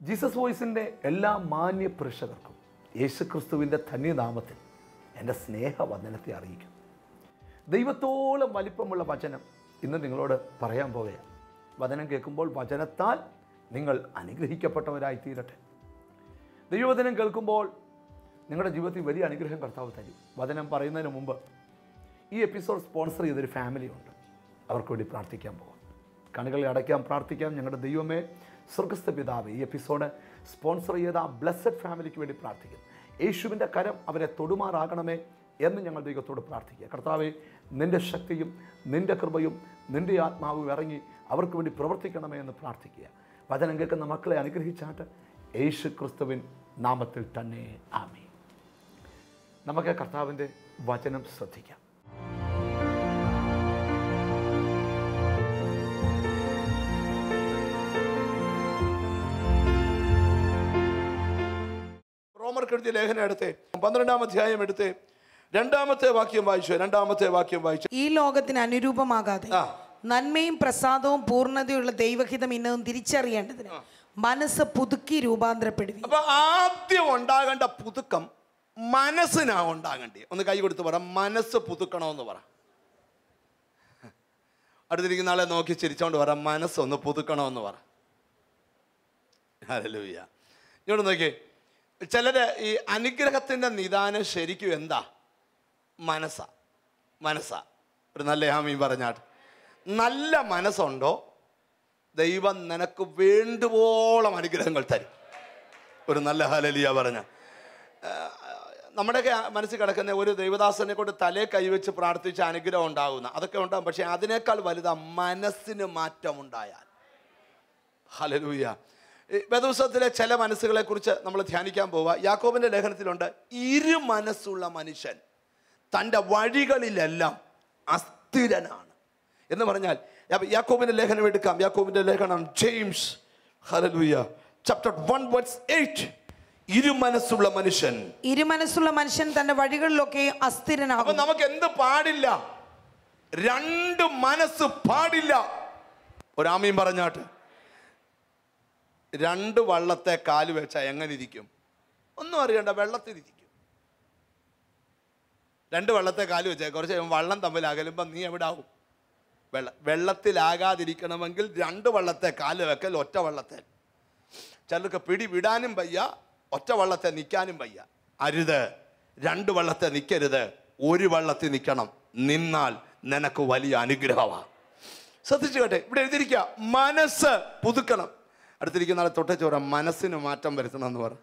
Jesus വോയിസിൻ്റെ എല്ലാ മാന്യ പ്രേക്ഷകർക്കും യേശുക്രിസ്തുവിൻ്റെ ധന്യനാമത്തിൽ എൻ്റെ സ്നേഹവന്ദനത്തെ അറിയിക്കുന്നു ദൈവത്തോളം വലിപ്പമുള്ള വചനം ഇന്ന് നിങ്ങളോട് പറയാൻ പോകുകയാണ് വചനം കേൾക്കുമ്പോൾ വചനത്താൽ നിങ്ങൾ അനുഗ്രഹിക്കപ്പെട്ടവരായി തീരട്ടെ ദൈവവചനം കേൾക്കുമ്പോൾ നിങ്ങളുടെ ജീവിതത്തിൽ വലിയ അനുഗ്രഹം കർത്താവ് തരും വചനം പറയുന്നതിന് മുമ്പ് ഈ എപ്പിസോഡ് സ്പോൺസർ ചെയ്തൊരു ഫാമിലി ഉണ്ട് അവർക്ക് വേണ്ടി പ്രാർത്ഥിക്കാൻ പോകാം കണ്ണുകൾ അടയ്ക്കാൻ പ്രാർത്ഥിക്കാം ഞങ്ങളുടെ ദൈവമേ സ്വർഗസ്ഥ പിതാവ് ഈ എപ്പിസോഡ് സ്പോൺസർ ചെയ്ത ആ ബ്ലസ്സഡ് ഫാമിലിക്ക് വേണ്ടി പ്രാർത്ഥിക്കുന്നു യേശുവിൻ്റെ കരം അവരെ തൊടുമാറാകണമേ എന്ന് ഞങ്ങൾ ദൈവത്തോട് പ്രാർത്ഥിക്കുക കർത്താവെ നിൻ്റെ ശക്തിയും നിൻ്റെ കൃപയും നിൻ്റെ ആത്മാവും ഇറങ്ങി അവർക്ക് വേണ്ടി പ്രവർത്തിക്കണമേ എന്ന് പ്രാർത്ഥിക്കുക വചനം കേൾക്കുന്ന മക്കളെ അനുഗ്രഹിച്ചാട്ട് യേശു ക്രിസ്തുവിൻ നാമത്തിൽ തന്നെ ആമേ നമുക്ക് കർത്താവിൻ്റെ വചനം ശ്രദ്ധിക്കാം റോമർക്ക് എഴുതിയ ലേഖനം എടുത്തേ പന്ത്രണ്ടാം അധ്യായം എടുത്തേ രണ്ടാമത്തെ വാക്യം വായിച്ചു രണ്ടാമത്തെ വാക്യം വായിച്ചു ഈ ലോകത്തിന് അനുരൂപമാകാതെ ആ. നന്മയും പ്രസാദവും പൂർണ്ണതയുള്ള ദൈവഹിതം ഇന്നതും തിരിച്ചറിയേണ്ടതിന് മനസ്സ് പുതുക്കി രൂപാന്തരപ്പെടുവി അപ്പൊ ആദ്യം ഉണ്ടാകേണ്ട പുതുക്കം മനസ്സിനാ ഉണ്ടാകണ്ടേ ഒന്ന് കൈ കൊടുത്ത് പറ മനസ്സ് പുതുക്കണമെന്ന് പറ അടുത്തിരിക്കുന്ന ആളെ നോക്കി ചിരിച്ചോണ്ട് പറ മനസ്സൊന്ന് പുതുക്കണമെന്ന് പറ ഹല്ലേലൂയ ഇങ്ങോട്ട് നോക്കിയേ ചിലര് ഈ അനുഗ്രഹത്തിന്റെ നിദാനം ശരിക്കും എന്താ മനസ്സാ മനസ്സാ ഒരു നല്ല ഹാമീൻ പറഞ്ഞാട്ട് നല്ല മനസ്സുണ്ടോ ദൈവം നിനക്ക് വേണ്ടുവോളം അനുഗ്രഹങ്ങൾ തരും ഒരു നല്ല ഹലലിയ പറഞ്ഞ നമ്മുടെയൊക്കെ മനസ്സിൽ കിടക്കുന്ന ഒരു ദൈവദാസനെ കൊണ്ട് തലേ കൈവച്ച് പ്രാർത്ഥിച്ച അനുഗ്രഹം ഉണ്ടാകുന്ന അതൊക്കെ ഉണ്ടാകും പക്ഷെ അതിനേക്കാൾ വലുതാ മനസ്സിന് മാറ്റം ഉണ്ടായാൽ ഹലലൂയ വേദപുസ്തകത്തിലെ ചില മനസ്സുകളെ കുറിച്ച് നമ്മൾ ധ്യാനിക്കാൻ പോവുക യാക്കോബിന്റെ ലേഖനത്തിലുണ്ട് ഇരു മനസ്സുള്ള മനുഷ്യൻ തൻ്റെ വഴികളിലെല്ലാം അസ്ഥിരനാണ് എന്ന് പറഞ്ഞാൽ യാ- യാക്കോബിന്റെ ലേഖനം എടുക്കാം യാക്കോബിന്റെ ലേഖനം ജെയിംസ് ഹലലൂയ ചാപ്റ്റർ വൺ വേർഡ്സ് എയ്റ്റ് ഇരു മനസ്സുള്ള മനുഷ്യൻ ഇരുമനസ്സുള്ള മനുഷ്യൻ തന്റെ വഴികളിലൊക്കെ അപ്പൊ അസ്ഥിരനാകും നമുക്ക് എന്ത് പാടില്ല രണ്ട് മനസ്സ് പാടില്ല ഒരാമയും പറഞ്ഞാട്ട് രണ്ട് വള്ളത്തെ കാല് വെച്ചാൽ എങ്ങനെ ഇരിക്കും ഒന്നും അറിയണ്ട വെള്ളത്തിലിരിക്കും രണ്ട് വള്ളത്തെ കാല് വെച്ചാൽ കുറച്ച് കഴിയുമ്പോൾ വള്ളം തമ്മിൽ അകലുമ്പോൾ നീ എവിടെ ആവും വെള്ള വെള്ളത്തിലാകാതിരിക്കണമെങ്കിൽ രണ്ട് വള്ളത്തെ കാല് വെക്കൽ ഒറ്റ വള്ളത്തെ ചിലർക്ക് പിടി വിടാനും വയ്യ ഒറ്റ വള്ളത്തെ നിൽക്കാനും വയ്യ അരുത് രണ്ട് വള്ളത്തെ നിൽക്കരുത് ഒരു വള്ളത്തിൽ നിൽക്കണം നിന്നാൽ നിനക്ക് വലിയ അനുഗ്രഹമാണ് ശ്രദ്ധിച്ചു കേട്ടെ ഇവിടെ എഴുതിയിരിക്കുക മനസ്സ് പുതുക്കണം അടുത്തിരിക്കുന്ന ആളെ തൊട്ടേ ചോര മനസ്സിന് മാറ്റം വരുത്തണം എന്ന് പറ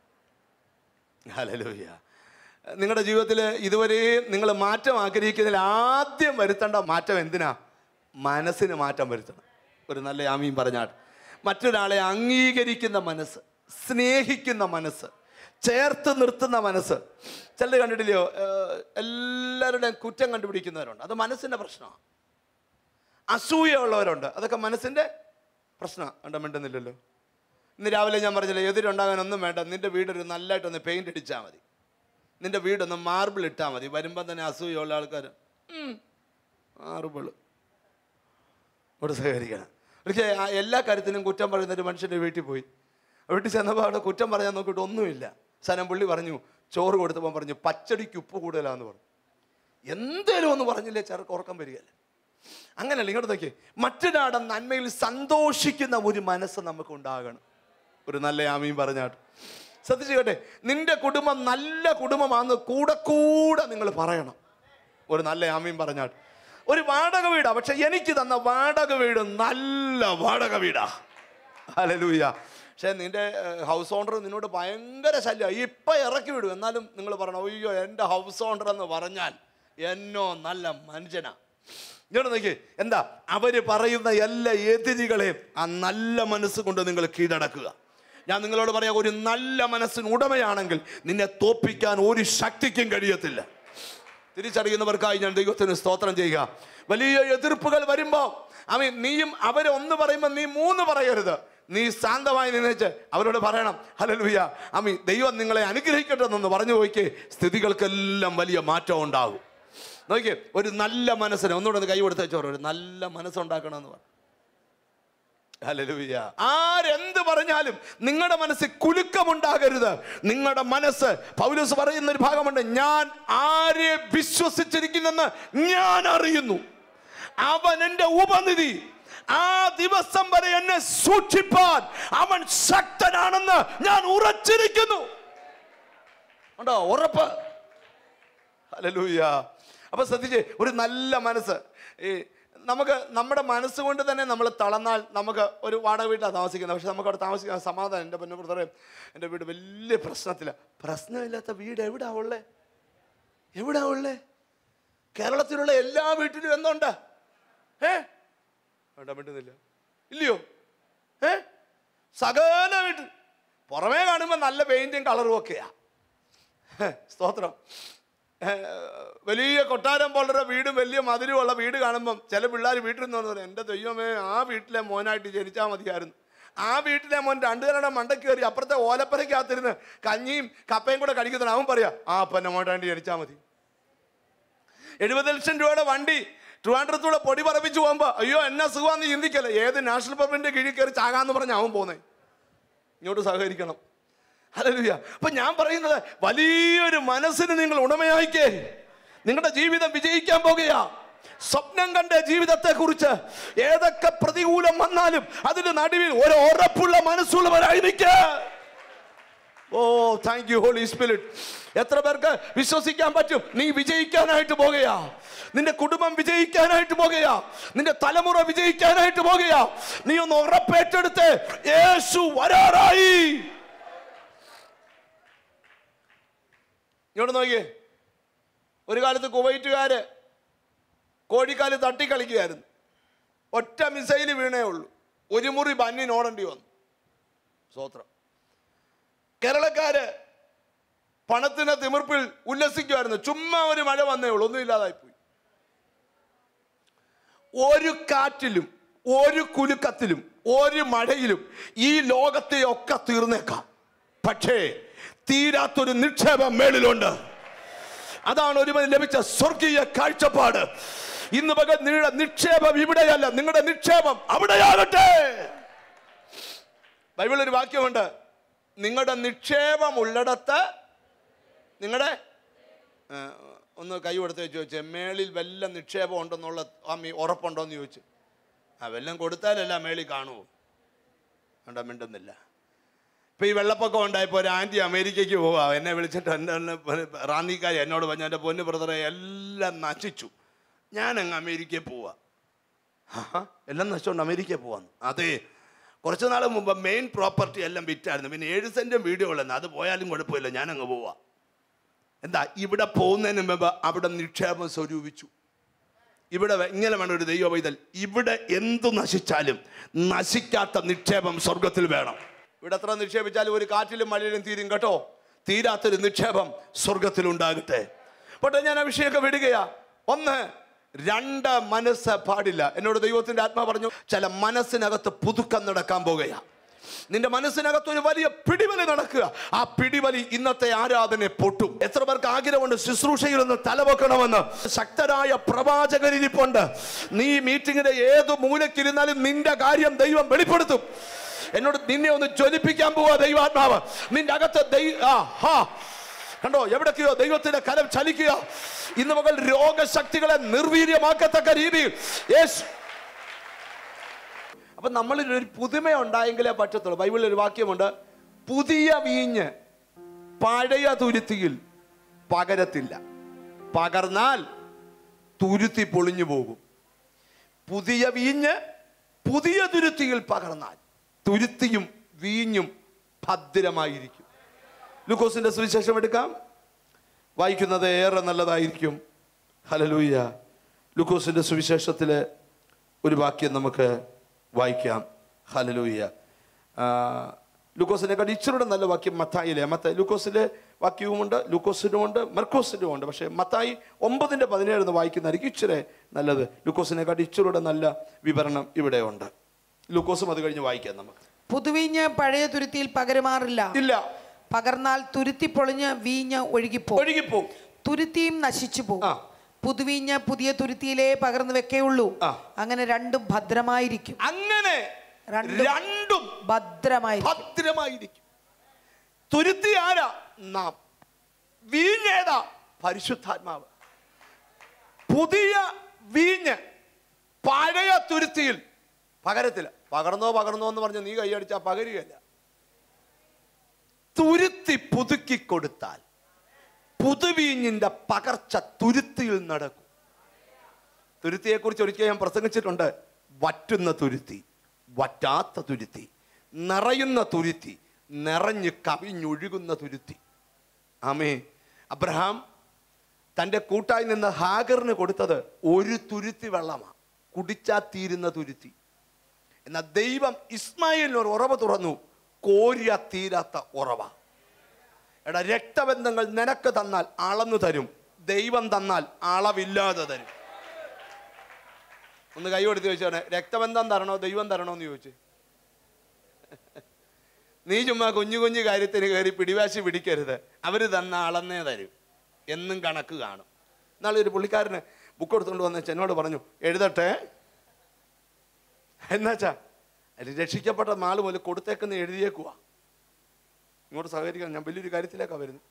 ഹലലൂയ നിങ്ങളുടെ ജീവിതത്തിൽ ഇതുവരെ നിങ്ങൾ മാറ്റം ആഗ്രഹിക്കുന്നതിൽ ആദ്യം വരുത്തേണ്ട മാറ്റം എന്തിനാ മനസ്സിന് മാറ്റം വരുത്തണം ഒരു നല്ല ആമീൻ പറഞ്ഞാൽ മറ്റൊരാളെ അംഗീകരിക്കുന്ന മനസ്സ് സ്നേഹിക്കുന്ന മനസ്സ് ചേർത്ത് നിർത്തുന്ന മനസ്സ് ചിലർ കണ്ടിട്ടില്ലയോ ഏഹ്, എല്ലാവരുടെയും കുറ്റം കണ്ടുപിടിക്കുന്നവരുണ്ട് അത് മനസ്സിൻ്റെ പ്രശ്നമാണ് അസൂയുള്ളവരുണ്ട് അതൊക്കെ മനസ്സിൻ്റെ പ്രശ്നമാണ് കണ്ട മിണ്ടുന്നില്ലല്ലോ ഇന്ന് രാവിലെ ഞാൻ പറഞ്ഞില്ല എതിരുണ്ടാകാൻ ഒന്നും വേണ്ട നിന്റെ വീടൊരു നല്ലതായിട്ടൊന്ന് പെയിന്റ് അടിച്ചാൽ മതി നിന്റെ വീടൊന്ന് മാർബിൾ ഇട്ടാൽ മതി വരുമ്പം തന്നെ അസൂയുള്ള ആൾക്കാർ മാർബിൾ ഇവിടെ സഹകരിക്കണം പക്ഷേ ആ എല്ലാ കാര്യത്തിനും കുറ്റം പറയുന്ന ഒരു മനുഷ്യൻ്റെ വീട്ടിൽ പോയി വീട്ടിൽ ചെന്നപ്പോൾ അവിടെ കുറ്റം പറയാൻ നോക്കിയിട്ട് ഒന്നുമില്ല സനം പുള്ളി പറഞ്ഞു ചോറ് കൊടുത്തപ്പോൾ പറഞ്ഞു പച്ചടിക്ക് ഉപ്പ് കൂടുതലാന്ന് പറഞ്ഞു എന്തേലും ഒന്ന് പറഞ്ഞില്ലേ ചെറുക്ക് ഉറക്കം വരികയല്ല അങ്ങനെയല്ല ഇങ്ങോട്ട് നോക്കിയേ മറ്റൊരാടെ നന്മയിൽ സന്തോഷിക്കുന്ന ഒരു മനസ്സ് നമുക്ക് ഉണ്ടാകണം ഒരു നല്ല ആമീൻ പറഞ്ഞാട്ട് ശ്രദ്ധിച്ചു കേട്ടെ നിന്റെ കുടുംബം നല്ല കുടുംബമാണെന്ന് കൂടെ കൂടെ നിങ്ങൾ പറയണം ഒരു നല്ല ആമീൻ പറഞ്ഞാട്ട് ഒരു വാടക വീടാ പക്ഷെ എനിക്ക് തന്ന വാടക വീട് നല്ല വാടക വീടാ ഹല്ലേലൂയ പക്ഷേ നിന്റെ ഹൗസ് ഓണർ നിന്നോട് ഭയങ്കര ശല്യം ഇപ്പൊ ഇറക്കി വിടും എന്നാലും നിങ്ങൾ പറയണം അയ്യോ എൻ്റെ ഹൗസ് ഓണർ എന്ന് പറഞ്ഞാൽ എന്നോ നല്ല മനുഷ്യനാ ഇങ്ങനെ നോക്കി എന്താ അവര് പറയുന്ന എല്ലാ എതിരികളെയും ആ നല്ല മനസ്സ് കൊണ്ട് നിങ്ങൾ കീഴടക്കുക ഞാൻ നിങ്ങളോട് പറയാം ഒരു നല്ല മനസ്സിന് ഉടമയാണെങ്കിൽ നിന്നെ തോപ്പിക്കാൻ ഒരു ശക്തിക്കും കഴിയത്തില്ല തിരിച്ചറിയുന്നവർക്കായി ഞാൻ ദൈവത്തിന് സ്തോത്രം ചെയ്യുക വലിയ എതിർപ്പുകൾ വരുമ്പോൾ അവൻ നീയും അവരെ ഒന്ന് പറയുമ്പോൾ നീ മൂന്ന് പറയരുത് നീ ശാന്തമായി നിന്നേച്ച് അവരോട് പറയണം ഹലലുയ അമ്മി ദൈവം നിങ്ങളെ അനുഗ്രഹിക്കട്ടെ എന്നൊന്ന് പറഞ്ഞു പോയിക്കേ സ്ഥിതികൾക്കെല്ലാം വലിയ മാറ്റം ഉണ്ടാകും നോക്കിയേ ഒരു നല്ല മനസ്സിന് ഒന്നുകൂടെ ഒന്ന് കൈ കൊടുത്ത് വെച്ചോറ് ഒരു നല്ല മനസ്സുണ്ടാക്കണമെന്ന് പറഞ്ഞു ഹല്ലേലൂയ. ആരെന്ത് പറഞ്ഞാലും നിങ്ങളുടെ മനസ്സിൽ കുലുക്കമുണ്ടാകരുത് നിങ്ങളുടെ മനസ്സ് പൗലോസ് പറയുന്ന ഒരു ഭാഗമുണ്ട് ഞാൻ ആരെ വിശ്വസിച്ചിരിക്കുന്നെന്ന് ഞാൻ അറിയുന്നു അവൻ എൻ്റെ ഉപനിധി ആ ദിവസം വരെ എന്നെ സൂക്ഷിപ്പാൻ അവൻ ശക്തനാണെന്ന് ഞാൻ ഉറച്ചിരിക്കുന്നു ഉണ്ടോ ഉറപ്പ് ഹല്ലേലൂയ അപ്പൊ ശ്രദ്ധിച്ചേ ഒരു നല്ല മനസ്സ് ഈ നമുക്ക് നമ്മുടെ മനസ്സുകൊണ്ട് തന്നെ നമ്മൾ തളർന്നാൽ നമുക്ക് ഒരു വാടക വീട്ടിലാണ് താമസിക്കുന്നത് പക്ഷെ നമുക്ക് അവിടെ താമസിക്കാൻ സമാധാനം എൻ്റെ പൊന്നു ബ്രദറെ എൻ്റെ വീട് വലിയ പ്രശ്നത്തിലാണ് പ്രശ്നമില്ലാത്ത വീട് എവിടാ ഉള്ളേ എവിടാ ഉള്ളേ കേരളത്തിലുള്ള എല്ലാ വീട്ടിലും എന്തുണ്ട് ഏ വേണ്ട പറ്റുന്നില്ല ഇല്ലയോ ഏ സകല വീട്ടിൽ പുറമേ കാണുമ്പോൾ നല്ല പെയിന്റും കളറും ഒക്കെയാ ഹേ, സ്തോത്രം ഏ, വലിയ കൊട്ടാരം പോലൊരു വീടും വലിയ മതിലുമുള്ള വീട് കാണുമ്പം ചില പിള്ളേർ വീട്ടിൽ നിന്ന് പറയും എൻ്റെ ദൈവമേ ആ വീട്ടിലെ മോനായിട്ട് ജനിച്ചാൽ മതിയായിരുന്നു ആ വീട്ടിലെ മോൻ രണ്ടുപേരുടെ മണ്ടയ്ക്ക് കയറി അപ്പുറത്തെ ഓലപ്പരയ്ക്കകത്തിരുന്ന് കഞ്ഞിയും കപ്പയും കൂടെ കഴിക്കുന്നതാണ് അവൻ പറയാ ആ അപ്പൻ്റെ മോനായിട്ട് ജനിച്ചാൽ മതി എഴുപത് ലക്ഷം രൂപയുടെ വണ്ടി ട്രിവാൻഡ്രത്തൂടെ പൊടി പറപ്പിച്ച് പോകുമ്പോൾ അയ്യോ എന്നാ സുഖമാന്ന് ചിന്തിക്കല്ലേ ഏത് നാഷണൽ പബ്ലിന്റെ കീഴിൽ കയറി ചാകാന്ന് പറഞ്ഞ അവൻ പോന്നേ ഇങ്ങോട്ട് സഹകരിക്കണം ഹല്ലേലൂയ അപ്പൊ ഞാൻ പറയുന്നത് വലിയൊരു മനസ്സിന് നിങ്ങൾ ഉടമയായിക്കേ നിങ്ങളുടെ ജീവിതം വിജയിക്കാൻ പോകുകയാ സ്വപ്നം കണ്ട ജീവിതത്തെ കുറിച്ച് ഏതൊക്കെ പ്രതികൂലം വന്നാലും അതിന്റെ നടുവിൽ ഒരു ഉറപ്പുള്ള മനസ്സുള്ളവരായിരിക്കുക oh thank you Holy Spirit എത്ര പേർക്ക് വിശ്വസിക്കാൻ പറ്റും നീ വിജയിക്കാനായിട്ട് പോകുകയാ നിന്റെ കുടുംബം വിജയിക്കാനായിട്ട് പോകുകയാ നിന്റെ തലമുറ വിജയിക്കാനായിട്ട് പോകുകയാ നീ ഒന്ന് ഉറപ്പേറ്റെടുത്ത് യേശു വരാറായി ഇങ്ങോട്ട് നോക്കിയേ ഒരു കാലത്ത് കുവൈറ്റുകാര് കോഴിക്കാല് തട്ടിക്കളിക്കുകയായിരുന്നു ഒറ്റ മിസൈല് വീണേ ഉള്ളൂ ഒരു മുറി ബന്നിന് ഓടേണ്ടി വന്നു സ്വോത്രം കേരളക്കാര് പണത്തിന്റെ തിമിർപ്പിൽ ഉല്ലസിക്കുമായിരുന്നു ചുമ്മാ ഒരു മഴ വന്നേ ഉള്ളൂ ഒന്നും ഇല്ലാതായി പോയി ഒരു കാറ്റിലും ഒരു കുലുക്കത്തിലും ഒരു മഴയിലും ഈ ലോകത്തെ ഒക്കെ തീർന്നേക്കാം പക്ഷേ തീരാത്തൊരു നിക്ഷേപം മേളിലുണ്ട് അതാണ് ഒരുവന് ലഭിച്ച സ്വർഗീയ കാഴ്ചപ്പാട് ഇന്ന് പകൽ നിങ്ങളുടെ നിക്ഷേപം ഇവിടെയല്ല നിങ്ങളുടെ നിക്ഷേപം അവിടെയാകട്ടെ ബൈബിളിൽ ഒരു വാക്യമുണ്ട് നിങ്ങളുടെ നിക്ഷേപം ഉള്ളിടത്ത് നിങ്ങളുടെ ആ, ഒന്ന് കൈ കൊടുത്ത് വെച്ച് ചോദിച്ചേ മേളിൽ വല്ല നിക്ഷേപം ഉണ്ടെന്നുള്ള അമ്മി ഉറപ്പുണ്ടോ എന്ന് ചോദിച്ചു ആ വല്ലതും കൊടുത്താലല്ല മേളിൽ കാണുമോ കണ്ടാ മിണ്ടുന്നില്ല ഇപ്പൊ ഈ വെള്ളപ്പൊക്കം ഉണ്ടായപ്പോൾ ഒരു ആൻറ്റി അമേരിക്കയ്ക്ക് പോവാ എന്നെ വിളിച്ചിട്ട് എന്നെ എന്നെ റാന്നിക്കാരി എന്നോട് പറഞ്ഞു എൻ്റെ പൊന്നു ബ്രദറെ എല്ലാം നശിച്ചു ഞാൻ അങ്ങ് അമേരിക്കയിൽ പോവാ ആഹാ, എല്ലാം നശിച്ചുകൊണ്ട് അമേരിക്കയിൽ പോവാന്ന് അതെ കുറച്ച് നാൾ മുമ്പ് മെയിൻ പ്രോപ്പർട്ടി എല്ലാം വിറ്റായിരുന്നു പിന്നെ ഏഴ് സെൻറ്റും വീഡിയോ ഉള്ളെന്ന് അത് പോയാലും കുഴപ്പമില്ല ഞാൻ അങ്ങ് പോവാ എന്താ ഇവിടെ പോകുന്നതിന് മുമ്പ് അവിടെ നിക്ഷേപം സ്വരൂപിച്ചു ഇവിടെ വെ- ഇങ്ങനെ വേണം ഒരു ദൈവ പൈതൽ ഇവിടെ എന്തു നശിച്ചാലും നശിക്കാത്ത നിക്ഷേപം സ്വർഗത്തിൽ വേണം ഇവിടെ എത്ര നിക്ഷേപിച്ചാലും ഒരു കാറ്റിലും മഴയിലും തീരും കേട്ടോ തീരാത്തൊരു നിക്ഷേപം സ്വർഗത്തിൽ ഉണ്ടാകട്ടെ പോട്ടെ ഞാൻ ആ വിഷയമൊക്കെ വിടുകയാ ഒന്ന് രണ്ട് മനസ്സ് പാടില്ല എന്നോട് ദൈവത്തിന്റെ ആത്മാ പറഞ്ഞു ചില മനസ്സിനകത്ത് പുതുക്കം നടക്കാൻ പോകുകയാ നിന്റെ മനസ്സിനകത്ത് ഒരു വലിയ പിടിവലി നടക്കുക ആ പിടിവലി ഇന്നത്തെ ആരാധന പൊട്ടും എത്ര പേർക്ക് ആഗ്രഹമുണ്ട് ശുശ്രൂഷയിൽ ഒന്ന് തലവെക്കണമെന്ന് ശക്തരായ പ്രവാചകരിരിപ്പുണ്ട് നീ മീറ്റിങ്ങിന്റെ ഏത് മൂലക്കിരുന്നാലും നിന്റെ കാര്യം ദൈവം വെളിപ്പെടുത്തും എന്നോട് നിന്നെ ഒന്ന് ജ്വലിപ്പിക്കാൻ പോവാ ദൈവാത്മാവ് നിന്റെ അകത്ത് ദൈ ആ ഹാ കണ്ടോ എവിടൊക്കെയോ ദൈവത്തിന്റെ കലം ചലിക്കുക ഇന്ന് മകൾ രോഗശക്തികളെ നിർവീര്യമാക്കത്തക്ക രീതിയിൽ യേശു അപ്പൊ നമ്മളിൽ ഒരു പുതുമ ഉണ്ടായെങ്കിലേ പറ്റത്തുള്ളൂ ബൈബിളിൽ ഒരു വാക്യമുണ്ട് പുതിയ വീഞ്ഞ് പഴയ തുരുത്തിയിൽ പകരത്തില്ല പകർന്നാൽ തുരുത്തി പൊളിഞ്ഞു പോകും പുതിയ വീഞ്ഞ് പുതിയ തുരുത്തിയിൽ പകർന്നാൽ തുരുത്തിയും വീഞ്ഞും ഭദ്രമായിരിക്കും ലൂക്കോസിന്റെ സുവിശേഷം എടുക്കാം വായിക്കുന്നത് ഏറെ നല്ലതായിരിക്കും ഹലലൂയ ലൂക്കോസിന്റെ സുവിശേഷത്തിലെ ഒരു വാക്യം നമുക്ക് വായിക്കാം ഹലലൂയ ലൂക്കോസിനെക്കാൾ ഇച്ചിരൂടെ നല്ല വാക്യം മത്തായിലെ മത്ത ലൂക്കോസിലെ വാക്യവുമുണ്ട് ലൂക്കോസിനുമുണ്ട് മർക്കോസിനും ഉണ്ട് പക്ഷേ മത്തായി ഒമ്പതിൻ്റെ പതിനേഴ് എന്ന് വായിക്കുന്നതായിരിക്കും ഇച്ചിരി നല്ലത് ലൂക്കോസിനെക്കാൾ ഇച്ചിരൂടെ നല്ല വിവരണം ഇവിടെ ഉണ്ട് ലൂക്കോസും അത് കഴിഞ്ഞ് വായിക്കാം നമുക്ക് പുതുവീഞ്ഞ് പഴയ തുരുത്തിയിൽ പകരുമാറില്ല ഇല്ല പകർന്നാൽ തുരുത്തി പൊളിഞ്ഞ് വീഞ്ഞ് ഒഴുകിപ്പോ ഒഴുകിപ്പോവും തുരുത്തിയും നശിച്ചു ആ. പോകും പുതുവീഞ്ഞ് പുതിയ തുരുത്തിയിലേ പകർന്നു വെക്കേയുള്ളൂ ആ. അങ്ങനെ രണ്ടും ഭദ്രമായിരിക്കും അങ്ങനെ രണ്ടും രണ്ടും ഭദ്രമായി ഭദ്രമായിരിക്കും തുരുത്തി ആരാ നാം വീഞ്ഞേതാ പരിശുദ്ധാത്മാവ് പുതിയ വീഞ്ഞ് പഴയ തുരുത്തിയിൽ പകരത്തില്ല പകർന്നോ പകർന്നോ എന്ന് പറഞ്ഞ് നീ കൈയടിച്ചാൽ പകരുകയല്ല തുരുത്തി പുതുക്കി കൊടുത്താൽ പുതുവീഞ്ഞിന്റെ പകർച്ച തുരുത്തിയിൽ നടക്കും തുരുത്തിയെക്കുറിച്ച് ഒരിക്കൽ ഞാൻ പ്രസംഗിച്ചിട്ടുണ്ട് വറ്റുന്ന തുരുത്തി വറ്റാത്ത തുരുത്തി നിറയുന്ന തുരുത്തി നിറഞ്ഞ് കവിഞ്ഞൊഴുകുന്ന തുരുത്തി ആമേ അബ്രഹാം തൻ്റെ കൂട്ടായി നിന്ന് ഹാഗറിന് കൊടുത്തത് ഒരു തുരുത്തി വെള്ളമാണ് കുടിച്ചാ തീരുന്ന തുരുത്തി എന്നാൽ ദൈവം ഇസ്മായിലിന് ഒരു ഉറവ തുറന്നു കോരിയ തീരാത്ത ഉറവ എടാ രക്തബന്ധങ്ങൾ നിനക്ക് തന്നാൽ അളന്നു തരും ദൈവം തന്നാൽ അളവില്ലാതെ തരും ഒന്ന് കൈ കൊടുത്ത് ചോദിച്ചാണ് രക്തബന്ധം തരണോ ദൈവം തരണോ എന്ന് ചോദിച്ചു നീ ചുമ്മാ കുഞ്ഞു കുഞ്ഞു കാര്യത്തിന് കയറി പിടിവാശി പിടിക്കരുത് അവർ തന്ന അളന്നേ തരും എന്നും കണക്ക് കാണും എന്നാളെ ഒരു പുള്ളിക്കാരന് ബുക്ക് എടുത്തുകൊണ്ട് വന്ന് എന്നോട് പറഞ്ഞു എഴുതട്ടെ എന്നാച്ചാ അതിൽ രക്ഷിക്കപ്പെട്ട നാൾ മുതൽ കൊടുത്തേക്കെന്ന് എഴുതിയേക്കുവാ ഇങ്ങോട്ട് സഹകരിക്കാൻ ഞാൻ വലിയൊരു കാര്യത്തിലേക്കാണ് വരുന്നത്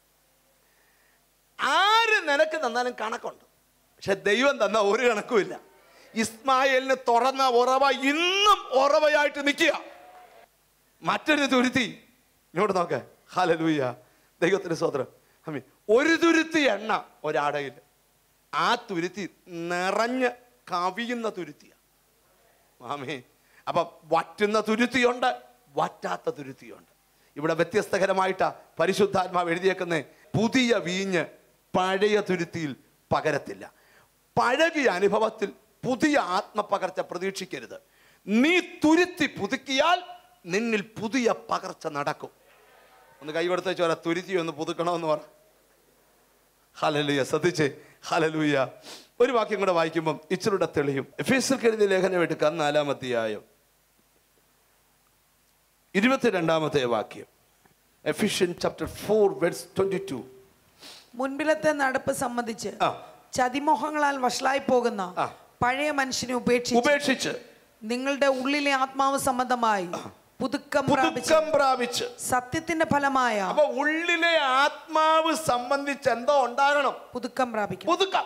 ആര് നിനക്ക് തന്നാലും കണക്കുണ്ട് പക്ഷെ ദൈവം തന്ന ഒരു കണക്കുമില്ല ഇസ്മായിലിന് തുറന്ന ഉറവ ഇന്നും ഉറവയായിട്ട് നിൽക്കുക മറ്റൊരു തുരുത്തി ഇങ്ങോട്ട് നോക്ക് ഹലലൂയ ദൈവത്തിന് സ്വതന്ത്രം അമ്മി ഒരു തുരുത്തി എണ്ണ ഒരാടയിൽ ആ തുരുത്തി നിറഞ്ഞ് കവിയുന്ന തുരുത്തിയാണ് മാമേ അപ്പൊ വറ്റുന്ന തുരുത്തിയുണ്ട് വറ്റാത്ത തുരുത്തിയുണ്ട് ഇവിടെ വ്യത്യസ്തകരമായിട്ടാ പരിശുദ്ധാത്മാവ് എഴുതിയേക്കുന്ന പുതിയ വീഞ്ഞ് പഴയ തുരുത്തിയിൽ പകരത്തില്ല പഴകിയ അനുഭവത്തിൽ പുതിയ ആത്മപകർച്ച പ്രതീക്ഷിക്കരുത് നീ തുരുത്തി പുതുക്കിയാൽ നിന്നിൽ പുതിയ പകർച്ച നടക്കും ഒന്ന് കൈ കൊടുത്ത ചോര തുരുത്തി ഒന്ന് പുതുക്കണമെന്ന് പറ ഹലലുയ ശ്രദ്ധിച്ചേ ഹലലുയ ഒരു വാക്യം കൂടെ വായിക്കുമ്പം ഇച്ചിരൂടെ തെളിയും എഫേസിൽ കരുതിയ ലേഖനം എടുക്കാൻ നാലാമത്തെയായോ ഇരുപത്തിരണ്ടാമത്തെ വാക്യം Ephesian chapter four verse twenty two മുൻപിലത്തെ നടപ്പ് സംബന്ധിച്ച് ആ. ചതിമോഹങ്ങളാൽ വഷളായി പോകുന്ന ആ. പഴയ മനുഷ്യനെ ഉപേക്ഷിച്ച് ഉപേക്ഷിച്ച് നിങ്ങളുടെ ഉള്ളിലെ ആത്മാവ് സംബന്ധമായി പുതുക്കം പ്രാപിച്ച് പുതുക്കം പ്രാപിച്ച് സത്യത്തിന്റെ ഫലമായ അപ്പൊ ഉള്ളിലെ ആത്മാവ് സംബന്ധിച്ച് എന്തോ ഉണ്ടാകണം പുതുക്കം പ്രാപിക്കും പുതുക്കം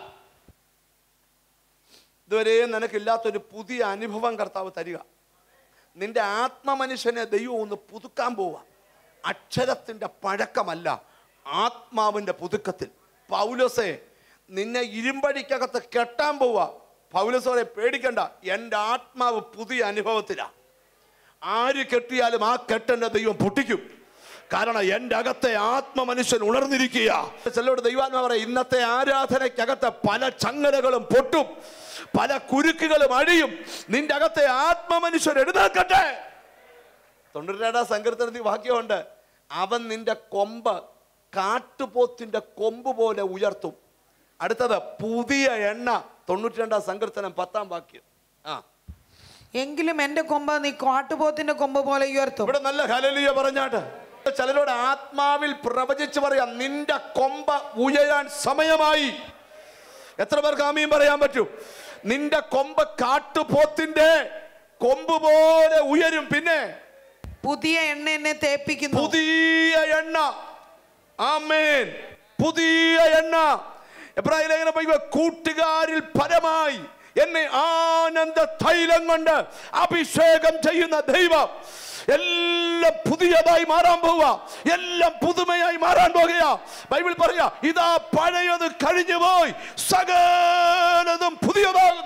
ഇതുവരെ നിനക്കില്ലാത്തൊരു പുതിയ അനുഭവം കർത്താവ് തരിക നിന്റെ ആത്മമനുഷ്യനെ ദൈവം ഒന്ന് പുതുക്കാൻ പോവുക അക്ഷരത്തിന്റെ പഴക്കമല്ല ആത്മാവിന്റെ പുതുക്കത്തിൽ പൗലോസെ നിന്നെ ഇരുമ്പടിക്കകത്ത് കെട്ടാൻ പോവുക പൗലോസോരെ പേടിക്കണ്ട എൻ്റെ ആത്മാവ് പുതിയ അനുഭവത്തിലാ ആര് കെട്ടിയാലും ആ കെട്ടന്റെ ദൈവം പൊട്ടിക്കും കാരണം എൻ്റെ അകത്തെ ആത്മമനുഷ്യൻ ഉണർന്നിരിക്കുക ചിലരോട് ദൈവാത്മാ പറയാം ഇന്നത്തെ ആരാധനയ്ക്കകത്തെ പല ചങ്ങലകളും പൊട്ടും പല കുരുക്കുകളും അഴിയും നിന്റെ അകത്തെ ആത്മമനുഷ്യൻ എഴുന്നേൽക്കട്ടെ തൊണ്ണൂറ്റേഴാം സങ്കീർത്തനത്തിൽ വാക്യമുണ്ട് അവൻ നിന്റെ കൊമ്പ് കാട്ടുപോത്തിന്റെ കൊമ്പ് പോലെ ഉയർത്തും അടുത്തത് പുതിയ എണ്ണ തൊണ്ണൂറ്റി രണ്ടാം സങ്കീർത്തനം പത്താം വാക്യം ആ എങ്കിലും എന്റെ കൊമ്പ് നീ കാട്ടുപോത്തിന്റെ കൊമ്പ് പോലെ ഉയർത്തും ഇവിടെ നല്ല ഹലലിയ പറഞ്ഞാട്ട് ചിലരോട് ആത്മാവിൽ പ്രവചിച്ച് പറയാം നിന്റെ കൊമ്പ് ഉയരാൻ സമയമായി എത്ര പേർക്ക് ആമീൻ പറയാൻ പറ്റും നിന്റെ കൊമ്പ് കാട്ടുപോത്തിന്റെ കൊമ്പ് പോലെ ഉയരും പിന്നെ പുതിയ എണ്ണ എന്നെ തേപ്പിക്കുന്നു പുതിയ എണ്ണ ആമേൻ പുതിയ എണ്ണ എബ്രാഹിം ലേഖനം പറയുക കൂട്ടുകാരിൽ പരമായി എന്നെ ആനന്ദ തൈലം കൊണ്ട് അഭിഷേകം ചെയ്യുന്ന ദൈവം എല്ലാം പുതിയതായി മാറാൻ പോവുക എല്ലാം പുതുമയായി മാറാൻ പോകുക ബൈബിൾ പറയാ ഇതാ പഴയത് കഴിഞ്ഞു പോയി സകലതും പുതിയതാകുന്നു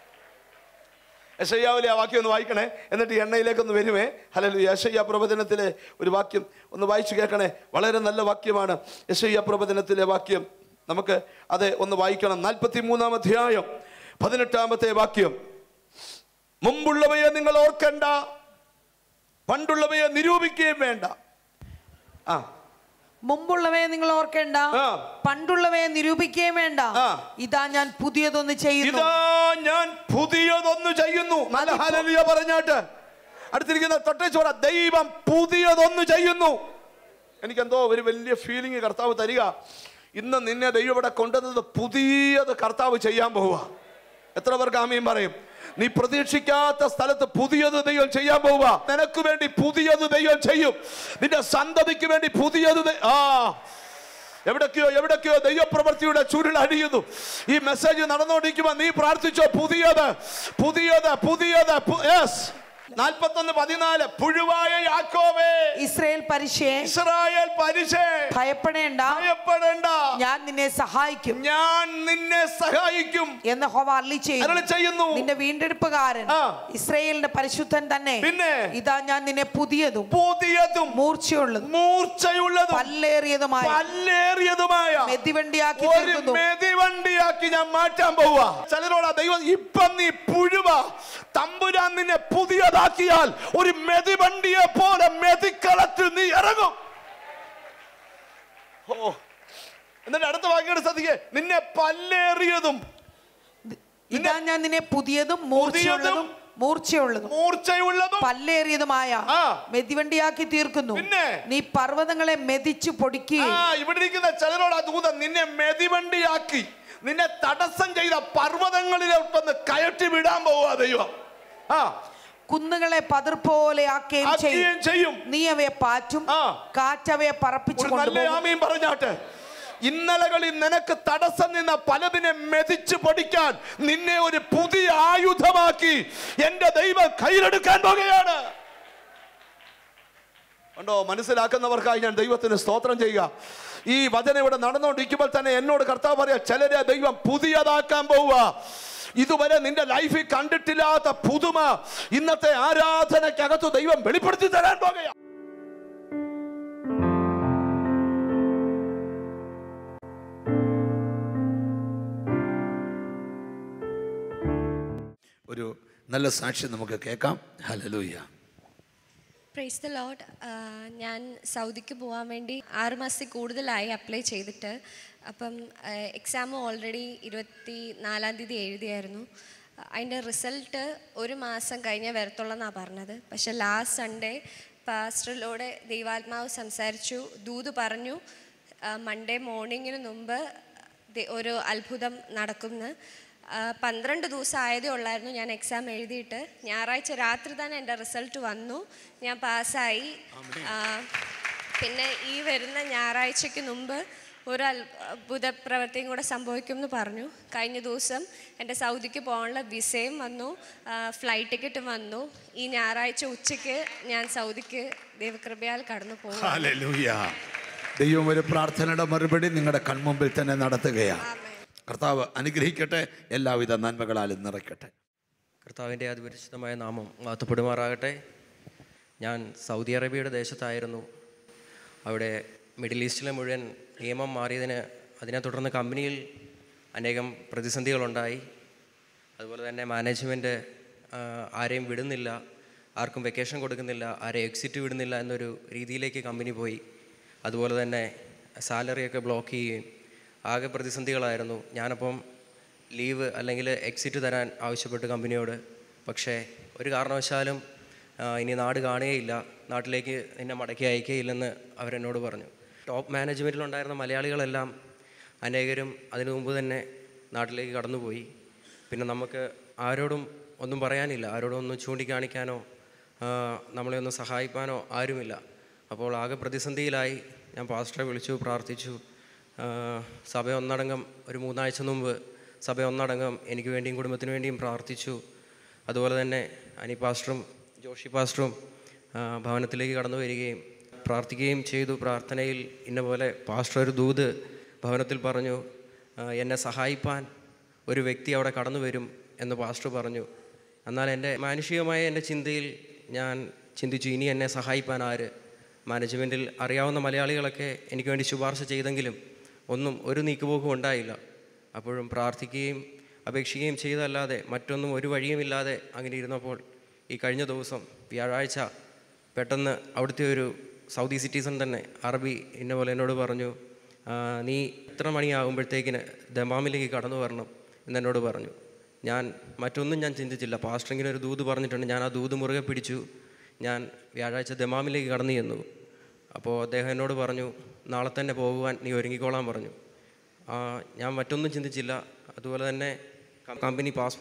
യശയ്യാവിലെ ആ വാക്യം ഒന്ന് വായിക്കണേ എന്നിട്ട് ഈ എണ്ണയിലേക്ക് ഒന്ന് വരുമേ ഹലോ യശയ്യ പ്രവചനത്തിലെ ഒരു വാക്യം ഒന്ന് വായിച്ചു കേൾക്കണേ വളരെ നല്ല വാക്യമാണ് യശയ്യ പ്രവചനത്തിലെ വാക്യം നമുക്ക് അത് ഒന്ന് വായിക്കണം നാൽപ്പത്തി മൂന്നാം അധ്യായം പതിനെട്ടാമത്തെ വാക്യം മുമ്പുള്ളവയെ നിങ്ങൾ ഓർക്കണ്ട പണ്ടുള്ളവയെ നിരൂപിക്കുകയും വേണ്ട ആ മുമ്പുള്ളവയെ നിങ്ങൾ ഓർക്കേണ്ട ആ. പണ്ടുള്ളവയെ നിരൂപിക്കുകയും വേണ്ട ആ. ഇതാ ഞാൻ പുതിയതൊന്ന് ചെയ്യുന്നു ഇതാ ഞാൻ പുതിയതൊന്നു ചെയ്യുന്നു നല്ല ഹലലിയ പറഞ്ഞാട്ട് അടുത്തിരിക്കുന്ന തൊട്ടേച്ചോറ ദൈവം പുതിയതൊന്നു ചെയ്യുന്നു എനിക്കെന്തോ ഒരു വലിയ ഫീലിംഗ് കർത്താവ് തരിക ഇന്ന് നിന്നെ ദൈവം ഇവിടെ കൊണ്ടുവന്നത് പുതിയത് കർത്താവ് ചെയ്യാൻ പോവുക എത്ര പേർക്ക് ആമയും പറയും നീ പ്രതീക്ഷിക്കാത്ത സ്ഥലത്ത് പുതിയത് ദൈവം ചെയ്യാൻ പോവുക നിനക്ക് വേണ്ടി പുതിയത് ദൈവം ചെയ്യും നിന്റെ സന്തതിക്ക് വേണ്ടി പുതിയത് ദൈ- ആ എവിടൊക്കെയോ എവിടൊക്കെയോ ദൈവപ്രവൃത്തിയുടെ ചുരുൾ അടിയുന്നു ഈ മെസ്സേജ് നടന്നുകൊണ്ടിരിക്കുമ്പോൾ നീ പ്രാർത്ഥിച്ചോ പുതിയത് പുതിയത് പുതിയത് യെസ് നാൽപ്പത്തൊന്ന് പതിനാല് പുഴുവായ യാക്കോവേ ഇസ്രയേൽ പരിശയെ ഇസ്രായേൽ പരിചേ ഭയപ്പെടേണ്ട ഭയപ്പെടേണ്ട ഞാൻ നിന്നെ സഹായിക്കും ഞാൻ നിന്നെ സഹായിക്കും എന്ന് ഹോവ അരളി ചെയ്യുന്നു അരുളി ചെയ്യുന്നു നിന്റെ വീണ്ടെടുപ്പുകാരൻ ആ. ഇസ്രയേലിന്റെ പരിശുദ്ധൻ തന്നെ പിന്നെ? ഇതാ ഞാൻ നിന്നെ പുതിയതും പുതിയതും മൂർച്ചയുള്ളതും മൂർച്ചയുള്ളതും പല്ലേറിയതുമായ പല്ലേറിയതുമായ മെതിവണ്ടിയാക്കി ഒരു തീർക്കുന്നു മെതിവണ്ടിയാക്കി ഞാൻ മാറ്റാൻ പോവാ ചിലരോടാ ദൈവം ഇപ്പം നീ പുഴുവ തമ്പുരാൻ നിന്നെ പുതിയതാക്കിയാൽ ഒരു മെതിവണ്ടിയെ പോലെ മെതിക്കളത്തിൽ നീ ഇറങ്ങും ഓ എന്നിട്ട് അടുത്ത വാക്കിയോട് ശ്രദ്ധിക്കേ നിന്നെ പല്ലേറിയതും ഇതാ ഞാൻ നിന്നെ പുതിയതും മൂർച്ചയുള്ളതും മൂർച്ചയുള്ളതും മൂർച്ചയുള്ളതും പല്ലേറിയതുമായ ആ. മെതിവണ്ടിയാക്കി തീർക്കുന്നു പിന്നെ? നീ പർവ്വതങ്ങളെ മെതിച്ചു ആ പൊടിക്കുകയും ഇവിടെ ഇരിക്കുന്ന ചിലരോട് ആ ദൂതൻ നിന്നെ മെതിവണ്ടിയാക്കി നിന്നെ തടസ്സം ചെയ്ത പർവ്വതങ്ങളിലോട്ടൊന്ന് കയറ്റി വിടാൻ പോവാ ദൈവം ആ കുന്നുകളെ പതിർ പോലെ ആക്കുകയും ചെയ്യും ആക്കുകയും ചെയ്യും നീ അവയെ പാറ്റും ആ. കാറ്റവയെ പറപ്പിച്ചു ഒരു നല്ല കൊണ്ടുപോകും ആമീൻ പറഞ്ഞാട്ടെ ഇന്നലകളിൽ നിനക്ക് തടസ്സം നിന്ന പലതിനെ മെതിച്ച് പൊടിക്കാൻ നിന്നെ ഒരു പുതിയ ആയുധമാക്കി എന്റെ ദൈവം കയ്യിലെടുക്കാൻ പോകുകയാണ് ഉണ്ടോ മനസ്സിലാക്കുന്നവർക്കായി ഞാൻ ദൈവത്തിന് സ്തോത്രം ചെയ്യുക ഈ വചനം ഇവിടെ നടന്നുകൊണ്ടിരിക്കുമ്പോൾ തന്നെ എന്നോട് കർത്താവ് പറയാ ചിലരെ ദൈവം പുതിയതാക്കാൻ പോവുക ഇതുവരെ നിന്റെ ലൈഫിൽ കണ്ടിട്ടില്ലാത്ത പുതുമ ഇന്നത്തെ ആരാധനയ്ക്കകത്ത് ദൈവം വെളിപ്പെടുത്തി തരാൻ പോകുകയാണ് ഒരു നല്ല സാക്ഷ്യം നമുക്ക് കേൾക്കാം ഹലലൂയ പ്രൈസ് ദ ലോഡ് ഞാൻ സൗദിക്ക് പോകാൻ വേണ്ടി ആറ് മാസത്തിൽ കൂടുതലായി അപ്ലൈ ചെയ്തിട്ട് അപ്പം എക്സാം ഓൾറെഡി ഇരുപത്തി നാലാം തീയതി എഴുതിയായിരുന്നു അതിൻ്റെ റിസൾട്ട് ഒരു മാസം കഴിഞ്ഞേ വരത്തുള്ളെന്നാണ് പറഞ്ഞത് പക്ഷെ ലാസ്റ്റ് സൺഡേ പാസ്റ്ററിലൂടെ ദൈവാത്മാവ് സംസാരിച്ചു ദൂത് പറഞ്ഞു മൺഡേ മോർണിംഗിന് മുമ്പ് ദേ- ഒരു അത്ഭുതം നടക്കുമെന്ന് ആ, പന്ത്രണ്ട് ദിവസം ആയതേ ഉള്ളായിരുന്നു ഞാൻ എക്സാം എഴുതിയിട്ട് ഞായറാഴ്ച രാത്രി തന്നെ എൻ്റെ റിസൾട്ട് വന്നു ഞാൻ പാസ്സായി ആ, പിന്നെ ഈ വരുന്ന ഞായറാഴ്ചയ്ക്ക് മുമ്പ് ഒരു അത്ഭുത പ്രവൃത്തിയും കൂടെ സംഭവിക്കുമെന്ന് പറഞ്ഞു കഴിഞ്ഞ ദിവസം എൻ്റെ സൗദിക്ക് പോകാനുള്ള വിസയും വന്നു ഫ്ലൈറ്റ് ടിക്കറ്റും വന്നു ഈ ഞായറാഴ്ച ഉച്ചയ്ക്ക് ഞാൻ സൗദിക്ക് ദൈവകൃപയാൽ കടന്നു പോകും ഹല്ലേലൂയ. ദൈവം ഒരു പ്രാർത്ഥനയുടെ മറുപടി നിങ്ങളുടെ കൺമുമ്പിൽ തന്നെ നടത്തുകയാണ് കർത്താവ് അനുഗ്രഹിക്കട്ടെ എല്ലാവിധ നന്മകളാലും നിറയ്ക്കട്ടെ കർത്താവിൻ്റെ അതിപരിശുദ്ധമായ നാമം വാത്തപ്പെടുമാറാകട്ടെ ഞാൻ സൗദി അറേബ്യയുടെ ദേശത്തായിരുന്നു അവിടെ മിഡിൽ ഈസ്റ്റിലെ മുഴുവൻ നിയമം മാറിയതിന് അതിനെ തുടർന്ന് കമ്പനിയിൽ അനേകം പ്രതിസന്ധികളുണ്ടായി അതുപോലെ തന്നെ മാനേജ്മെൻറ്റ് ആരെയും വിടുന്നില്ല ആർക്കും വെക്കേഷൻ കൊടുക്കുന്നില്ല ആരെയും എക്സിറ്റ് വിടുന്നില്ല എന്നൊരു രീതിയിലേക്ക് കമ്പനി പോയി അതുപോലെ തന്നെ സാലറിയൊക്കെ ബ്ലോക്ക് ചെയ്യുകയും ആകെ പ്രതിസന്ധികളായിരുന്നു ഞാനപ്പം ലീവ് അല്ലെങ്കിൽ എക്സിറ്റ് തരാൻ ആവശ്യപ്പെട്ടു കമ്പനിയോട് പക്ഷേ ഒരു കാരണവശാലും ആ, ഇനി നാട് കാണുകയില്ല നാട്ടിലേക്ക് നിന്നെ മടക്കി അയക്കുകയില്ലെന്ന് അവരെന്നോട് പറഞ്ഞു ടോപ്പ് മാനേജ്മെൻറ്റിലുണ്ടായിരുന്ന മലയാളികളെല്ലാം അനേകരും അതിനു മുമ്പ് തന്നെ നാട്ടിലേക്ക് കടന്നുപോയി പിന്നെ നമുക്ക് ആരോടും ഒന്നും പറയാനില്ല ആരോടും ഒന്നും ചൂണ്ടിക്കാണിക്കാനോ ആ, നമ്മളെ ഒന്ന് സഹായിക്കാനോ ആരുമില്ല അപ്പോൾ ആകെ പ്രതിസന്ധിയിലായി ഞാൻ പാസ്റ്ററെ വിളിച്ചു പ്രാർത്ഥിച്ചു ആ, സഭ ഒന്നടങ്കം ഒരു മൂന്നാഴ്ച മുമ്പ് സഭ ഒന്നടങ്കം എനിക്ക് വേണ്ടിയും കുടുംബത്തിന് വേണ്ടിയും പ്രാർത്ഥിച്ചു അതുപോലെ തന്നെ അനി പാസ്റ്ററും ജോഷി പാസ്റ്ററും ആ, ഭവനത്തിലേക്ക് കടന്നു വരികയും പ്രാർത്ഥിക്കുകയും ചെയ്തു പ്രാർത്ഥനയിൽ ഇന്ന പോലെ പാസ്റ്റർ ഒരു ദൂത് ഭവനത്തിൽ പറഞ്ഞു ആ, എന്നെ സഹായിപ്പാൻ ഒരു വ്യക്തി അവിടെ കടന്നു വരും എന്ന് പാസ്റ്റർ പറഞ്ഞു എന്നാൽ എൻ്റെ മാനുഷികമായ എൻ്റെ ചിന്തയിൽ ഞാൻ ചിന്തിച്ചു ഇനി എന്നെ സഹായിപ്പാൻ ആര് മാനേജ്മെൻറ്റിൽ അറിയാവുന്ന മലയാളികളൊക്കെ എനിക്ക് വേണ്ടി ശുപാർശ ചെയ്തെങ്കിലും ഒന്നും ഒരു നീക്കുപോക്കും ഉണ്ടായില്ല അപ്പോഴും പ്രാർത്ഥിക്കുകയും അപേക്ഷിക്കുകയും ചെയ്തല്ലാതെ മറ്റൊന്നും ഒരു വഴിയുമില്ലാതെ അങ്ങനെ ഇരുന്നപ്പോൾ ഈ കഴിഞ്ഞ ദിവസം വ്യാഴാഴ്ച പെട്ടെന്ന് അവിടുത്തെ ഒരു സൗദി സിറ്റിസൺ തന്നെ അറബി ഇന്ന പോലെ എന്നോട് പറഞ്ഞു "ആ, നീ ഇത്ര മണിയാകുമ്പോഴത്തേക്കിന് ദമാമിലേക്ക് കടന്നു വരണം എന്നെന്നോട് പറഞ്ഞു ഞാൻ മറ്റൊന്നും ഞാൻ ചിന്തിച്ചില്ല പാസ്റ്ററിങ്ങിന് ഒരു ദൂത് പറഞ്ഞിട്ടുണ്ട് ഞാൻ ആ ദൂത് മുറുകെ പിടിച്ചു ഞാൻ വ്യാഴാഴ്ച ദമാമിലേക്ക് കടന്നു ചെന്നു അപ്പോൾ അദ്ദേഹം എന്നോട് പറഞ്ഞു നാളെ തന്നെ പോകുവാൻ നീ ഒരുങ്ങിക്കോളാൻ പറഞ്ഞു ആ, ഞാൻ മറ്റൊന്നും ചിന്തിച്ചില്ല അതുപോലെ തന്നെ കം- കമ്പനി പാസ്പോർട്ട്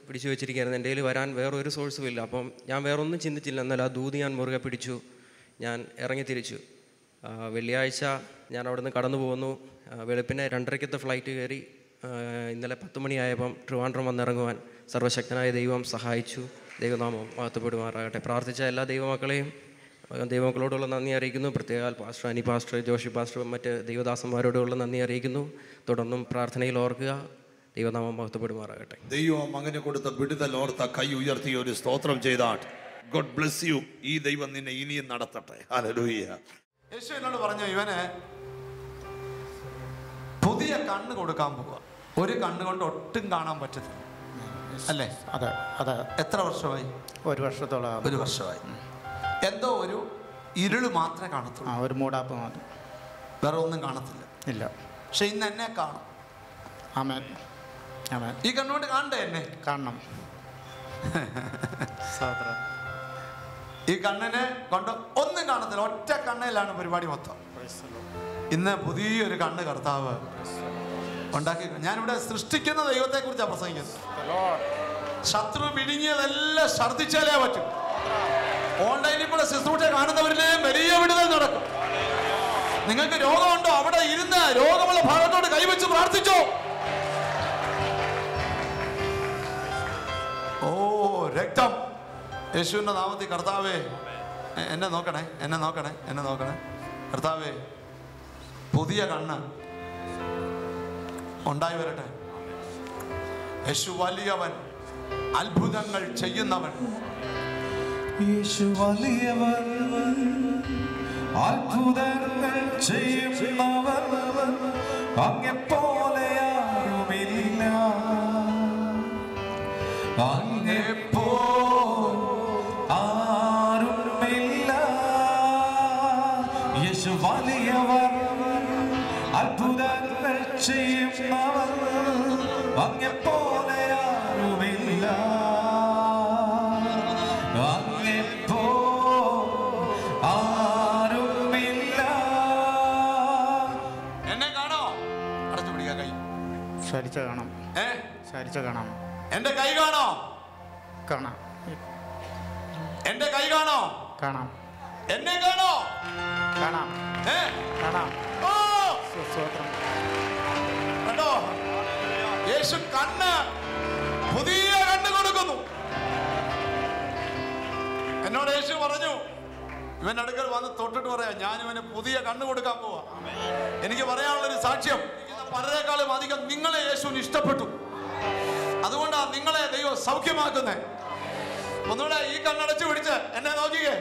പിടിച്ചു വെച്ചിരിക്കുകയായിരുന്നു എൻ്റെ കയ്യിൽ വരാൻ വേറൊരു സോഴ്സും ഇല്ല അപ്പം ഞാൻ വേറൊന്നും ചിന്തിച്ചില്ല എന്നാൽ ആ ദൂതി ഞാൻ മുറുകെ പിടിച്ചു ഞാൻ ഇറങ്ങി തിരിച്ചു ആ, വെള്ളിയാഴ്ച ഞാൻ അവിടെ നിന്ന് കടന്നു പോകുന്നു ആ, വെളുപ്പിനെ രണ്ടരയ്ക്കത്തെ ഫ്ലൈറ്റ് കയറി ആ, ഇന്നലെ പത്ത് മണിയായപ്പം ട്രിവാൻഡ്രം വന്നിറങ്ങുവാൻ സർവശക്തനായ ദൈവം സഹായിച്ചു ദൈവനാമം മഹത്വപ്പെടുമാറാകട്ടെ പ്രാർത്ഥിച്ച എല്ലാ ദൈവമക്കളെയും ആ, ദൈവമക്കളോടുള്ള നന്ദി അറിയിക്കുന്നു പ്രത്യേക pastor Ani pastor Joshi pastor മറ്റ് ദൈവദാസന്മാരോടുള്ള നന്ദി അറിയിക്കുന്നു തുടർന്നും പ്രാർത്ഥനയിൽ ഓർക്കുക ദൈവനാമം മഹത്വപ്പെടുമാറാകട്ടെ ദൈവം അങ്ങനെ കൊടുത്ത വിടുതൽ ഓർത്ത കൈ ഉയർത്തി ഒരു സ്തോത്രം ചെയ്താട്ട് ഗോഡ് ബ്ലെസ് യു ഈ ദൈവം നിന്നെ ഇനിയും നടത്തട്ടെ ഹല്ലേലൂയ യേശു എന്നോട് പറഞ്ഞു ഇവന് പുതിയ കണ്ണ് കൊടുക്കാൻ പോവുക ഒരു കണ്ണ് കൊണ്ട് ഒട്ടും കാണാൻ പറ്റത്തില്ല അല്ലേ അതെ അതെ എത്ര വർഷമായി ഒരു വർഷത്തോളം ആകും. ഒരു വർഷമായി എന്തോ ഒരു ഇരുള് മാത്രമേ ആ കാണത്തുള്ളൂ ഒരു മൂടാപ്പ് മതി വേറെ ഒന്നും കാണത്തില്ല ഇല്ല പക്ഷെ ഇന്ന് എന്നെ കാണും ആമേൻ ആമേൻ ഈ കണ്ണുകൊണ്ട് കാണണ്ടേ എന്നെ കാണണം സ്തോത്രം ഈ കണ്ണിനെ കൊണ്ട് ഒന്നും കാണത്തില്ല ഒറ്റ കണ്ണിലാണ് പരിപാടി മൊത്തം ഇന്ന് പുതിയൊരു കണ്ണ് കർത്താവ് ഉണ്ടാക്കി ഞാനിവിടെ സൃഷ്ടിക്കുന്ന ദൈവത്തെ കുറിച്ചാണ് പ്രസംഗിക്കുന്നത് ശത്രു വിഴുങ്ങിയതെല്ലാം ഛർദ്ദിച്ചാലേ പറ്റും ഓൺലൈനിൽ കൂടെ ശുശ്രൂഷ കാണുന്നവരിലേയും വലിയ വിടുതൽ നടക്കും നിങ്ങൾക്ക് രോഗമുണ്ടോ അവിടെ ഇരുന്ന് രോഗമുള്ള ഭാഗത്തോട് കൈവച്ച് പ്രാർത്ഥിച്ചോ ഓ രക്തം യേശുവിൻ്റെ നാമത്തിൽ കർത്താവേ എ- എന്നെ നോക്കണേ എന്നെ നോക്കണേ എന്നെ നോക്കണേ കർത്താവേ പുതിയ കണ്ണ് ഉണ്ടായി വരട്ടെ യേശു വലിയവൻ അത്ഭുതങ്ങൾ ചെയ്യുന്നവൻ യേശു വലിയവൻ അത്ഭുതങ്ങൾ ചെയ്യുന്നവൻ അങ്ങെപ്പോലെ ആരുമില്ല അങ്ങെപ്പോ ആരുമില്ല യേശു വലിയവൻ അത്ഭുതങ്ങൾ ചെയ്യുന്നവൻ അങ്ങെപ്പോലെ ആരുമില്ല അങ്ങെപ്പോ ആരുമില്ല എന്നെ കാണോ അടച്ചു പിടിക്കാൻ കൈ ശരിച്ച കാണാം ഏ ശരിച്ച കാണാം എന്റെ കൈ കാണോ കാണാം എന്റെ കൈ കാണോ കാണാം എന്നെ കാണോ കാണാം ഏ കാണാം ഓ സ്തോത്രം കണ്ടോ യേശു കണ്ണ് പുതിയ കണ്ണ് കൊടുക്കുന്നു എന്നോട് യേശു പറഞ്ഞു ഇവൻ അടുക്കൽ വന്ന് തൊട്ടിട്ട് പറയാ ഞാൻ ഇവന് പുതിയ കണ്ണ് കൊടുക്കാൻ പോവാ എനിക്ക് പറയാനുള്ളൊരു സാക്ഷ്യം പലരെക്കാളും അധികം നിങ്ങളെ യേശുവിന് ഇഷ്ടപ്പെട്ടു അതുകൊണ്ടാണ് നിങ്ങളെ ദൈവം സൗഖ്യമാക്കുന്നേ ഒന്നുകൂടെ ഈ കണ്ണടച്ച് പിടിച്ച് എന്നെ നോക്കിക്കേ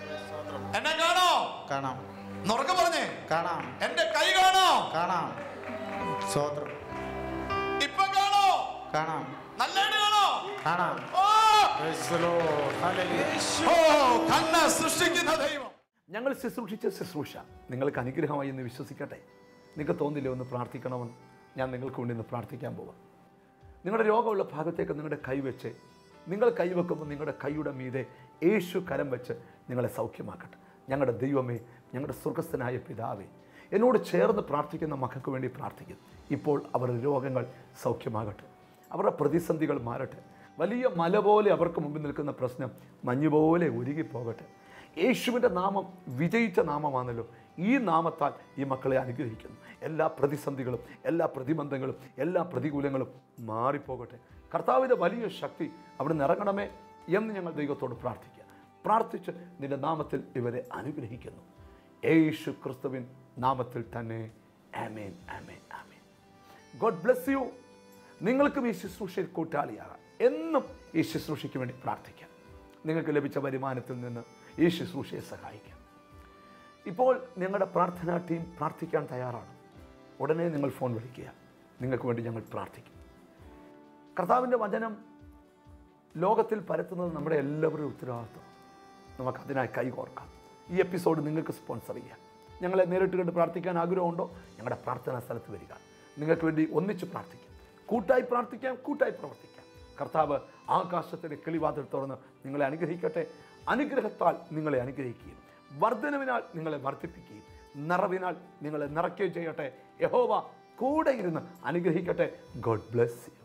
എന്നെ കാണോ കാണാം നുറക്കം പറഞ്ഞേ കാണാം എന്റെ കൈ കാണോ കാണാം സ്തോത്രം ഇപ്പൊ കാണോ കാണാം നല്ലതായിട്ട് കാണോ കാണാം ഓ Praise the Lord. Hallelujah. ഓ കണ്ണ് സൃഷ്ടിക്കുന്ന ദൈവം ഞങ്ങൾ ശുശ്രൂഷിച്ച ശുശ്രൂഷ നിങ്ങൾക്ക് അനുഗ്രഹമായി എന്ന് വിശ്വസിക്കട്ടെ നിങ്ങൾക്ക് തോന്നില്ല ഒന്ന് പ്രാർത്ഥിക്കണമെന്ന് ഞാൻ നിങ്ങൾക്ക് വേണ്ടി ഒന്ന് പ്രാർത്ഥിക്കാൻ പോവാം നിങ്ങളുടെ രോഗമുള്ള ഭാഗത്തേക്ക് നിങ്ങളുടെ കൈവച്ച് നിങ്ങൾ കൈവെക്കുമ്പോൾ നിങ്ങളുടെ കൈയുടെ മീതെ യേശു കരം വെച്ച് നിങ്ങളെ സൗഖ്യമാക്കട്ടെ ഞങ്ങളുടെ ദൈവമേ ഞങ്ങളുടെ സ്വർഗസ്ഥനായ പിതാവേ എന്നോട് ചേർന്ന് പ്രാർത്ഥിക്കുന്ന മക്കൾക്ക് വേണ്ടി പ്രാർത്ഥിക്കുന്നു ഇപ്പോൾ അവരുടെ രോഗങ്ങൾ സൗഖ്യമാകട്ടെ അവരുടെ പ്രതിസന്ധികൾ മാറട്ടെ വലിയ മല പോലെ അവർക്ക് മുമ്പിൽ നിൽക്കുന്ന പ്രശ്നം മഞ്ഞുപോലെ ഉരുകിപ്പോകട്ടെ യേശുവിൻ്റെ നാമം വിജയിച്ച നാമമാണല്ലോ ഈ നാമത്താൽ ഈ മക്കളെ അനുഗ്രഹിക്കുന്നു എല്ലാ പ്രതിസന്ധികളും എല്ലാ പ്രതിബന്ധങ്ങളും എല്ലാ പ്രതികൂലങ്ങളും മാറിപ്പോകട്ടെ കർത്താവിൻ്റെ വലിയ ശക്തി അവിടെ ഇറങ്ങണമേ എന്ന് ഞങ്ങൾ ദൈവത്തോട് പ്രാർത്ഥിക്കുക പ്രാർത്ഥിച്ച് നിന്റെ നാമത്തിൽ ഇവരെ അനുഗ്രഹിക്കുന്നു യേശു ക്രിസ്തുവിൻ നാമത്തിൽ തന്നെ ആമേൻ ആമേൻ ആമേൻ ഗോഡ് ബ്ലെസ് യു നിങ്ങൾക്കും ഈ ശുശ്രൂഷയിൽ കൂട്ടാളിയാകാം എന്നും ഈ ശുശ്രൂഷയ്ക്ക് വേണ്ടി പ്രാർത്ഥിക്കാം നിങ്ങൾക്ക് ലഭിച്ച വരുമാനത്തിൽ നിന്ന് ഈ ശുശ്രൂഷയെ സഹായിക്കാം ഇപ്പോൾ ഞങ്ങളുടെ പ്രാർത്ഥനാ ടീം പ്രാർത്ഥിക്കാൻ തയ്യാറാണ് ഉടനെ നിങ്ങൾ ഫോൺ വിളിക്കുക നിങ്ങൾക്ക് വേണ്ടി ഞങ്ങൾ പ്രാർത്ഥിക്കും കർത്താവിൻ്റെ വചനം ലോകത്തിൽ പരത്തുന്നത് നമ്മുടെ എല്ലാവരുടെയും ഉത്തരവാദിത്വം നമുക്കതിനായി കൈകോർക്കാം ഈ എപ്പിസോഡ് നിങ്ങൾക്ക് സ്പോൺസർ ചെയ്യാം ഞങ്ങളെ നേരിട്ട് കണ്ട് പ്രാർത്ഥിക്കാൻ ആഗ്രഹമുണ്ടോ ഞങ്ങളുടെ പ്രാർത്ഥനാ സ്ഥലത്ത് വരിക നിങ്ങൾക്ക് വേണ്ടി ഒന്നിച്ച് പ്രാർത്ഥിക്കാം കൂട്ടായി പ്രാർത്ഥിക്കാം കൂട്ടായി പ്രവർത്തിക്കാം കർത്താവ് ആകാശത്തിൻ്റെ കിളിവാതിൽ തുറന്ന് നിങ്ങളെ അനുഗ്രഹിക്കട്ടെ അനുഗ്രഹത്താൽ നിങ്ങളെ അനുഗ്രഹിക്കുകയും വർധനവിനാൽ നിങ്ങളെ വർദ്ധിപ്പിക്കുകയും നിറവിനാൽ നിങ്ങളെ നിറയ്ക്കുകയും ചെയ്യട്ടെ യഹോവ കൂടെ ഇരുന്ന് അനുഗ്രഹിക്കട്ടെ ഗോഡ് ബ്ലെസ് യു